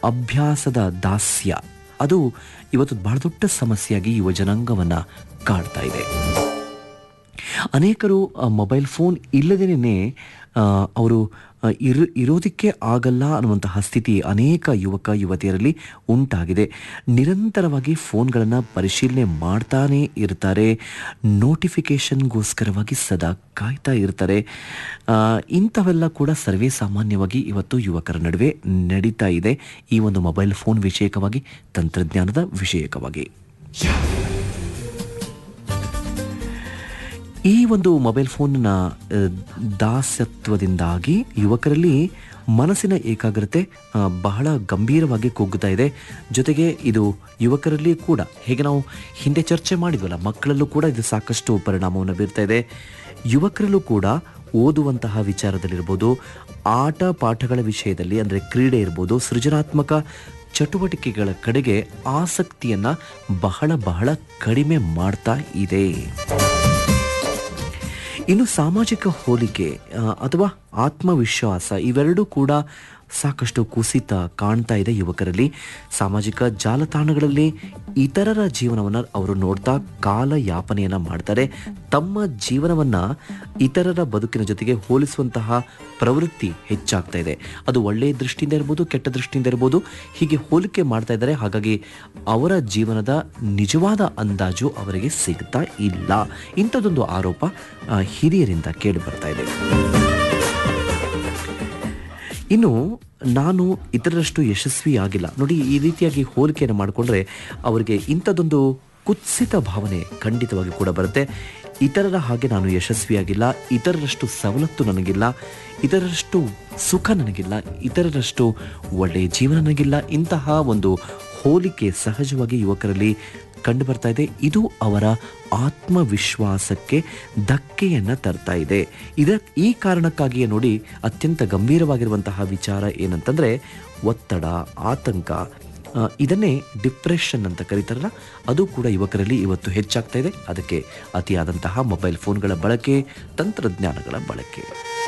ಅಭ್ಯಾಸದ ದಾಸ್ಯ ಅದು ಇವತ್ತು ಬಹಳ ದೊಡ್ಡ ಸಮಸ್ಯೆಯಾಗಿ ಯುವ ಜನಾಂಗವನ್ನು ಕಾಡ್ತಾ ಇದೆ ಅನೇಕರು ಆ, ಮೊಬೈಲ್ ಫೋನ್ ಇಲ್ಲದೇನೆ ಅವರು ಆ, ಇರು ಇರೋದಕ್ಕೆ ಆಗಲ್ಲ ಅನ್ನುವಂತಹ ಸ್ಥಿತಿ ಅನೇಕ ಯುವಕ ಯುವತಿಯರಲ್ಲಿ ಉಂಟಾಗಿದೆ ನಿರಂತರವಾಗಿ ಫೋನ್ಗಳನ್ನು ಪರಿಶೀಲನೆ ಮಾಡ್ತಾನೇ ಇರ್ತಾರೆ ನೋಟಿಫಿಕೇಷನ್ಗೋಸ್ಕರವಾಗಿ ಸದಾ ಕಾಯ್ತಾ ಇರ್ತಾರೆ ಆ, ಇಂಥವೆಲ್ಲ ಕೂಡ ಸರ್ವೇ ಸಾಮಾನ್ಯವಾಗಿ ಇವತ್ತು ಯುವಕರ ನಡುವೆ ನಡೀತಾ ಇದೆ ಈ ಒಂದು ಮೊಬೈಲ್ ಫೋನ್ ವಿಷಯಕವಾಗಿ ತಂತ್ರಜ್ಞಾನದ ವಿಷಯಕವಾಗಿ ಈ ಒಂದು ಮೊಬೈಲ್ ಫೋನ್ನ ಆ, ದಾಸತ್ವದಿಂದಾಗಿ ಯುವಕರಲ್ಲಿ ಮನಸ್ಸಿನ ಏಕಾಗ್ರತೆ ಆ, ಬಹಳ ಗಂಭೀರವಾಗಿ ಕುಗ್ಗುತ್ತಾ ಇದೆ ಜೊತೆಗೆ ಇದು ಯುವಕರಲ್ಲಿ ಕೂಡ ಹೇಗೆ ನಾವು ಹಿಂದೆ ಚರ್ಚೆ ಮಾಡಿದ್ವಲ್ಲ ಮಕ್ಕಳಲ್ಲೂ ಕೂಡ ಇದು ಸಾಕಷ್ಟು ಪರಿಣಾಮವನ್ನು ಬೀರ್ತಾ ಇದೆ ಯುವಕರಲ್ಲೂ ಕೂಡ ಓದುವಂತಹ ವಿಚಾರದಲ್ಲಿರ್ಬೋದು ಆಟ ಪಾಠಗಳ ವಿಷಯದಲ್ಲಿ ಅಂದರೆ ಕ್ರೀಡೆ ಇರ್ಬೋದು ಸೃಜನಾತ್ಮಕ ಚಟುವಟಿಕೆಗಳ ಕಡೆಗೆ ಆಸಕ್ತಿಯನ್ನು ಬಹಳ ಬಹಳ ಕಡಿಮೆ ಮಾಡ್ತಾ ಇದೆ ಇನ್ನು ಸಾಮಾಜಿಕ ಹೋಲಿಕೆ ಆ, ಅಥವಾ ಆತ್ಮವಿಶ್ವಾಸ ಇವೆರಡೂ ಕೂಡ ಸಾಕಷ್ಟು ಕುಸಿತ ಕಾಣ್ತಾ ಇದೆ ಯುವಕರಲ್ಲಿ ಸಾಮಾಜಿಕ ಜಾಲತಾಣಗಳಲ್ಲಿ ಇತರರ ಜೀವನವನ್ನು ಅವರು ನೋಡ್ತಾ ಕಾಲ ಯಾಪನೆಯನ್ನು ಮಾಡ್ತಾರೆ ತಮ್ಮ ಜೀವನವನ್ನು ಇತರರ ಬದುಕಿನ ಜೊತೆಗೆ ಹೋಲಿಸುವಂತಹ ಪ್ರವೃತ್ತಿ ಹೆಚ್ಚಾಗ್ತಾ ಇದೆ ಅದು ಒಳ್ಳೆಯ ದೃಷ್ಟಿಯಿಂದ ಇರ್ಬೋದು ಕೆಟ್ಟ ದೃಷ್ಟಿಯಿಂದ ಇರ್ಬೋದು ಹೀಗೆ ಹೋಲಿಕೆ ಮಾಡ್ತಾ ಇದ್ದಾರೆ ಹಾಗಾಗಿ ಅವರ ಜೀವನದ ನಿಜವಾದ ಅಂದಾಜು ಅವರಿಗೆ ಸಿಗ್ತಾ ಇಲ್ಲ ಇಂಥದ್ದೊಂದು ಆರೋಪ ಆ, ಹಿರಿಯರಿಂದ ಕೇಳಿ ಬರ್ತಾ ಇದೆ ಇನ್ನು ನಾನು ಇತರರಷ್ಟು ಯಶಸ್ವಿಯಾಗಿಲ್ಲ ನೋಡಿ ಈ ರೀತಿಯಾಗಿ ಹೋಲಿಕೆಯನ್ನು ಮಾಡಿಕೊಂಡ್ರೆ ಅವರಿಗೆ ಇಂಥದ್ದೊಂದು ಕುತ್ಸಿತ ಭಾವನೆ ಖಂಡಿತವಾಗಿ ಕೂಡ ಬರುತ್ತೆ ಇತರರ ಹಾಗೆ ನಾನು ಯಶಸ್ವಿಯಾಗಿಲ್ಲ ಇತರರಷ್ಟು ಸವಲತ್ತು ನನಗಿಲ್ಲ ಇತರರಷ್ಟು ಸುಖ ನನಗಿಲ್ಲ ಇತರರಷ್ಟು ಒಳ್ಳೆಯ ಜೀವನ ನನಗಿಲ್ಲ ಇಂತಹ ಒಂದು ಹೋಲಿಕೆ ಸಹಜವಾಗಿ ಯುವಕರಲ್ಲಿ ಕಂಡು ಬರ್ತಾ ಇದೆ ಇದು ಅವರ ಆತ್ಮವಿಶ್ವಾಸಕ್ಕೆ ಧಕ್ಕೆಯನ್ನು ತರ್ತಾ ಇದೆ ಇದ ಈ ಕಾರಣಕ್ಕಾಗಿಯೇ ನೋಡಿ ಅತ್ಯಂತ ಗಂಭೀರವಾಗಿರುವಂತಹ ವಿಚಾರ ಏನಂತಂದ್ರೆ ಒತ್ತಡ ಆತಂಕ ಆ, ಇದನ್ನೇ ಡಿಪ್ರೆಷನ್ ಅಂತ ಕರೀತಾರಲ್ಲ ಅದು ಕೂಡ ಯುವಕರಲ್ಲಿ ಇವತ್ತು ಹೆಚ್ಚಾಗ್ತಾ ಇದೆ ಅದಕ್ಕೆ ಅತಿಯಾದಂತಹ ಮೊಬೈಲ್ ಫೋನ್ಗಳ ಬಳಕೆ ತಂತ್ರಜ್ಞಾನಗಳ ಬಳಕೆ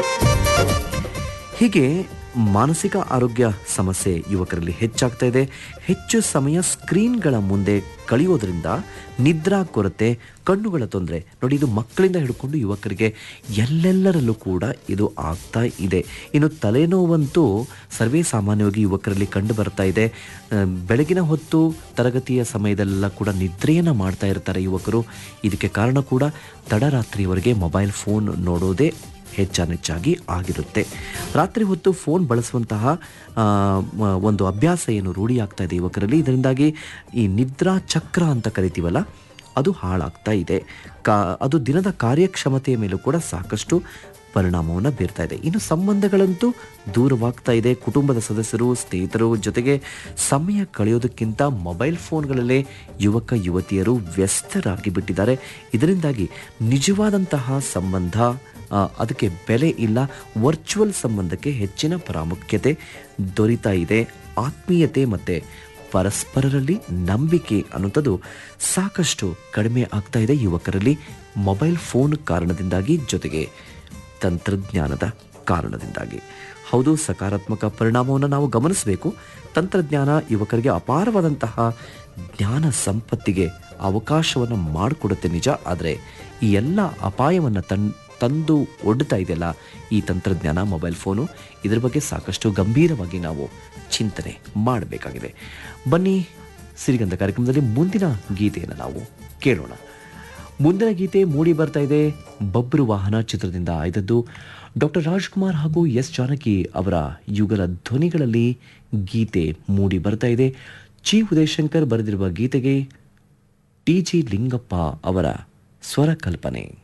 ಹೀಗೆ ಮಾನಸಿಕ ಆರೋಗ್ಯ ಸಮಸ್ಯೆ ಯುವಕರಲ್ಲಿ ಹೆಚ್ಚಾಗ್ತಾ ಇದೆ ಹೆಚ್ಚು ಸಮಯ ಸ್ಕ್ರೀನ್ಗಳ ಮುಂದೆ ಕಳೆಯೋದ್ರಿಂದ ನಿದ್ರಾ ಕೊರತೆ ಕಣ್ಣುಗಳ ತೊಂದರೆ ನೋಡಿ ಇದು ಮಕ್ಕಳಿಂದ ಹಿಡ್ಕೊಂಡು ಯುವಕರಿಗೆ ಎಲ್ಲೆಲ್ಲರಲ್ಲೂ ಕೂಡ ಇದು ಆಗ್ತಾ ಇದೆ ಇನ್ನು ತಲೆನೋವಂತೂ ಸರ್ವೇ ಸಾಮಾನ್ಯವಾಗಿ ಯುವಕರಲ್ಲಿ ಕಂಡು ಬರ್ತಾ ಇದೆ ಆ, ಬೆಳಗಿನ ಹೊತ್ತು ತರಗತಿಯ ಸಮಯದಲ್ಲೆಲ್ಲ ಕೂಡ ನಿದ್ರೆಯನ್ನು ಮಾಡ್ತಾ ಇರ್ತಾರೆ ಯುವಕರು ಇದಕ್ಕೆ ಕಾರಣ ಕೂಡ ತಡರಾತ್ರಿಯವರೆಗೆ ಮೊಬೈಲ್ ಫೋನ್ ನೋಡೋದೇ ಹೆಚ್ಚಾನೆಚ್ಚಾಗಿ ಆಗಿರುತ್ತೆ ರಾತ್ರಿ ಹೊತ್ತು ಫೋನ್ ಬಳಸುವಂತಹ ಆ, ಮ- ಒಂದು ಅಭ್ಯಾಸ ಏನು ರೂಢಿಯಾಗ್ತಾ ಇದೆ ಯುವಕರಲ್ಲಿ ಇದರಿಂದಾಗಿ ಈ ನಿದ್ರಾ ಚಕ್ರ ಅಂತ ಕರಿತೀವಲ್ಲ ಅದು ಹಾಳಾಗ್ತಾ ಇದೆ ಕಾ ಅದು ದಿನದ ಕಾರ್ಯಕ್ಷಮತೆಯ ಮೇಲೂ ಕೂಡ ಸಾಕಷ್ಟು ಪರಿಣಾಮವನ್ನು ಬೀರ್ತಾ ಇದೆ ಇನ್ನು ಸಂಬಂಧಗಳಂತೂ ದೂರವಾಗ್ತಾ ಇದೆ ಕುಟುಂಬದ ಸದಸ್ಯರು ಸ್ನೇಹಿತರು ಜೊತೆಗೆ ಸಮಯ ಕಳೆಯೋದಕ್ಕಿಂತ ಮೊಬೈಲ್ ಫೋನ್ಗಳಲ್ಲೇ ಯುವಕ ಯುವತಿಯರು ವ್ಯಸ್ತರಾಗಿ ಬಿಟ್ಟಿದ್ದಾರೆ ಇದರಿಂದಾಗಿ ನಿಜವಾದಂತಹ ಸಂಬಂಧ ಆ, ಅದಕ್ಕೆ ಬೆಲೆ ಇಲ್ಲ ವರ್ಚುವಲ್ ಸಂಬಂಧಕ್ಕೆ ಹೆಚ್ಚಿನ ಪ್ರಾಮುಖ್ಯತೆ ದೊರೀತಾ ಇದೆ ಆತ್ಮೀಯತೆ ಮತ್ತು ಪರಸ್ಪರರಲ್ಲಿ ನಂಬಿಕೆ ಅನ್ನುವಂಥದ್ದು ಸಾಕಷ್ಟು ಕಡಿಮೆ ಆಗ್ತಾ ಇದೆ ಯುವಕರಲ್ಲಿ ಮೊಬೈಲ್ ಫೋನ್ ಕಾರಣದಿಂದಾಗಿ ಜೊತೆಗೆ ತಂತ್ರಜ್ಞಾನದ ಕಾರಣದಿಂದಾಗಿ ಹೌದು ಸಕಾರಾತ್ಮಕ ಪರಿಣಾಮವನ್ನು ನಾವು ಗಮನಿಸಬೇಕು ತಂತ್ರಜ್ಞಾನ ಯುವಕರಿಗೆ ಅಪಾರವಾದಂತಹ ಜ್ಞಾನ ಸಂಪತ್ತಿಗೆ ಅವಕಾಶವನ್ನು ಮಾಡಿಕೊಡುತ್ತೆ ನಿಜ ಆದರೆ ಈ ಎಲ್ಲ ಅಪಾಯವನ್ನು ತನ್ ತಂದು ಒಡ್ತಾ ಇದೆಯಲ್ಲ ಈ ತಂತ್ರಜ್ಞಾನ ಮೊಬೈಲ್ ಫೋನು ಇದ್ರ ಬಗ್ಗೆ ಸಾಕಷ್ಟು ಗಂಭೀರವಾಗಿ ನಾವು ಚಿಂತನೆ ಮಾಡಬೇಕಾಗಿದೆ ಬನ್ನಿ ಸಿರಿಗಂಧ ಕಾರ್ಯಕ್ರಮದಲ್ಲಿ ಮುಂದಿನ ಗೀತೆಯನ್ನು ನಾವು ಕೇಳೋಣ ಮುಂದಿನ ಗೀತೆ ಮೂಡಿ ಬರ್ತಾ ಇದೆ ಬಬ್ರು ವಾಹನ ಚಿತ್ರದಿಂದ ಆಯ್ದದ್ದು ಡಾಕ್ಟರ್ ರಾಜ್ಕುಮಾರ್ ಹಾಗೂ ಎಸ್ ಜಾನಕಿ ಅವರ ಯುಗಲ ಧ್ವನಿಗಳಲ್ಲಿ ಗೀತೆ ಮೂಡಿ ಬರ್ತಾ ಇದೆ ಚಿ ಉದಯಶಂಕರ್ ಬರೆದಿರುವ ಗೀತೆಗೆ ಟಿ ಜಿ ಲಿಂಗಪ್ಪ ಅವರ ಸ್ವರ ಕಲ್ಪನೆ